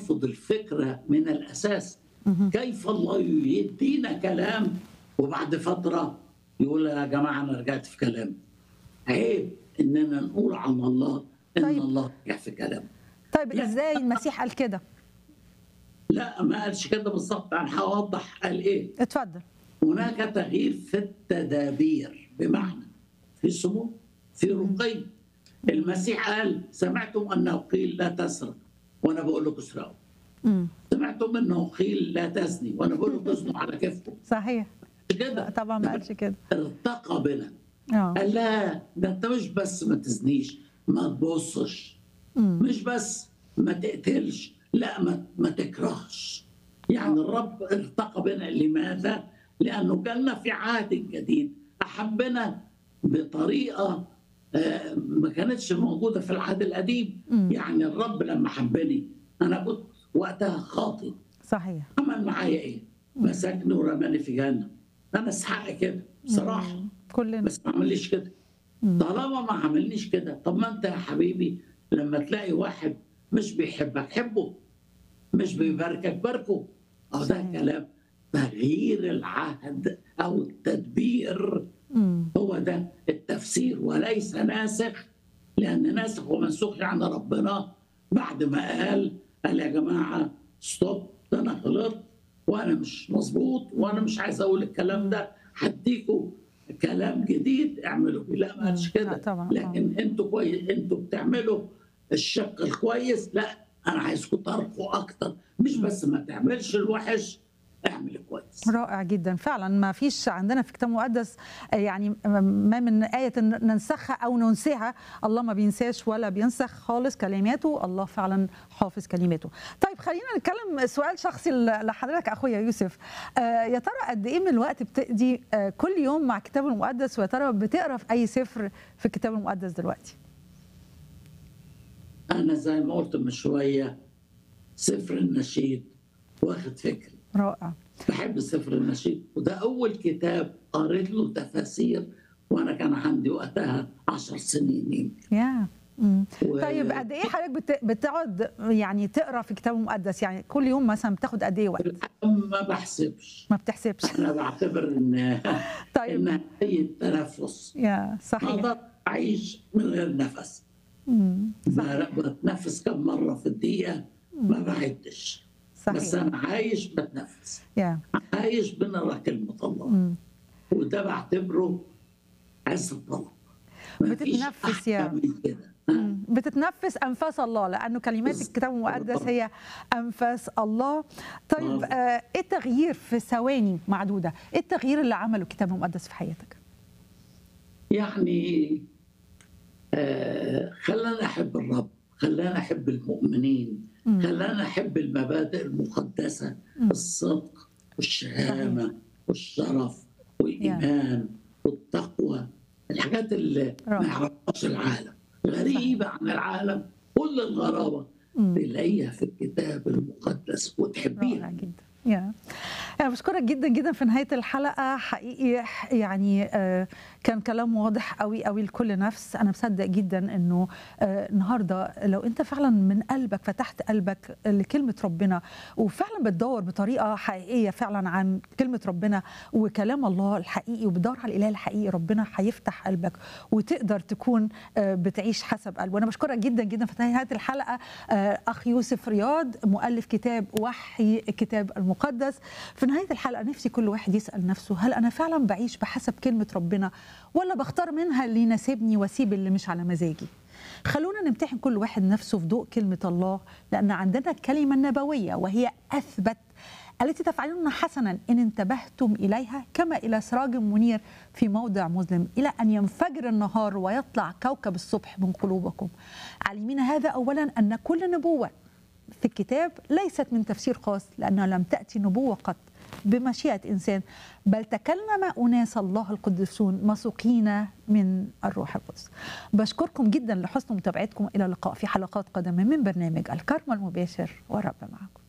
نرفض الفكره من الاساس كيف الله يدينا كلام وبعد فتره يقول يا جماعه انا رجعت في كلامي عيب اننا نقول عن الله ان طيب. الله رجع في كلامه طيب لا. ازاي المسيح قال كده لا ما قالش كده بالظبط انا هوضح قال ايه اتفضل هناك تغيير في التدابير بمعنى في سمو في رقي المسيح قال سمعتم انه قيل لا تسرق وانا بقول لكم اسرقوا امم سمعتم انه قيل لا تزني وانا بقول لكم ازنوا على كيفكم صحيح كده طبعا ما قالش كده ارتقى بنا اه قال لا ده انت مش بس ما تزنيش ما تبصش مم. مش بس ما تقتلش لا ما ما تكرهش يعني الرب ارتقى بنا لماذا؟ لانه جالنا في عهد جديد احبنا بطريقه آه، ما كانتش موجوده في العهد القديم مم. يعني الرب لما حبني انا كنت وقتها خاطئ صحيح عمل معايا ايه؟ مسكني ورماني في جهنم انا استحق كده بصراحه مم. كلنا بس ما عمليش كده مم. طالما ما عملنيش كده طب ما انت يا حبيبي لما تلاقي واحد مش بيحبك حبه مش بيباركك باركه او ده صحيح. كلام تغيير العهد او التدبير مم. هو ده التفسير وليس ناسخ لان ناسخ ومنسوخ يعني ربنا بعد ما قال قال يا جماعه ستوب ده انا غلطت وانا مش مظبوط وانا مش عايز اقول الكلام ده هديكوا كلام جديد اعملوا بيه لا ما قالش لا كده طبعا لكن انتوا كويس انتوا بتعملوا الشق الكويس لا انا عايزكم ترقوا اكتر مش بس ما تعملش الوحش اعمل الكويس رائع جدا فعلا ما فيش عندنا في الكتاب المقدس آه، يعني ما من آية ننسخها أو ننسيها الله ما بينساش ولا بينسخ خالص كلماته الله فعلا حافظ كلماته طيب خلينا نتكلم سؤال شخصي ل- لحضرتك أخويا يوسف آه، يا ترى قد إيه من الوقت بتقضي آه، كل يوم مع الكتاب المقدس ويا ترى بتقرا في أي سفر في الكتاب المقدس دلوقتي انا زي ما قلت من شويه سفر النشيد واخد فكري رائع بحب سفر النشيد وده اول كتاب قريت له تفاسير وانا كان عندي وقتها عشر سنين يمكن يا مم. و- طيب قد ايه حضرتك بت- بتقعد يعني تقرا في الكتاب المقدس يعني كل يوم مثلا بتاخد قد ايه وقت ما بحسبش ما بتحسبش انا بعتبر ان طيب انها اي تنفس يا ما صحيح اقدر اعيش من غير نفس مم. صحيح ب- بتنفس كم مره في الدقيقه ما بعدش بس صحيح انا عايش بتنفس يا عايش بنرى كلمه الله مم. وده بعتبره عز الطلب مفيش بتتنفس يا- أحسن من كده ها؟ مم. بتتنفس انفاس الله لانه كلمات بس- الكتاب المقدس هي انفاس الله طيب آه. آه، ايه التغيير في ثواني معدوده ايه التغيير اللي عمله الكتاب المقدس في حياتك يعني آه خلانا احب الرب خلانا احب المؤمنين مم. خلانا احب المبادئ المقدسه مم. الصدق والشهامه والشرف والايمان والتقوى الحاجات اللي ما رائع. يعرفهاش العالم غريبه عن العالم كل الغرابه مم. تلاقيها في الكتاب المقدس وتحبيها رائع جدا يا أنا بشكرك جدا جدا في نهاية الحلقة حقيقي يعني آه، كان كلام واضح قوي قوي لكل نفس أنا مصدق جدا إنه آه، النهاردة لو أنت فعلا من قلبك فتحت قلبك لكلمة ربنا وفعلا بتدور بطريقة حقيقية فعلا عن كلمة ربنا وكلام الله الحقيقي وبتدور على الإله الحقيقي ربنا هيفتح قلبك وتقدر تكون آه، بتعيش حسب قلبه وأنا بشكرك جدا جدا في نهاية الحلقة آه، أخ يوسف رياض مؤلف كتاب وحي الكتاب المقدس في نهاية الحلقة نفسي كل واحد يسأل نفسه هل أنا فعلا بعيش بحسب كلمة ربنا ولا بختار منها اللي يناسبني واسيب اللي مش على مزاجي خلونا نمتحن كل واحد نفسه في ضوء كلمة الله لأن عندنا الكلمة النبوية وهي أثبت التي تفعلون حسنا إن انتبهتم إليها كما إلى سراج منير في موضع مظلم إلى أن ينفجر النهار ويطلع كوكب الصبح من قلوبكم علمين هذا أولا أن كل نبوة في الكتاب ليست من تفسير خاص لأنها لم تأتي نبوة قط بمشيئة إنسان بل تكلم أناس الله القدسون مسوقين من الروح القدس بشكركم جدا لحسن متابعتكم إلى اللقاء في حلقات قادمة من برنامج الكرم المباشر ورب معكم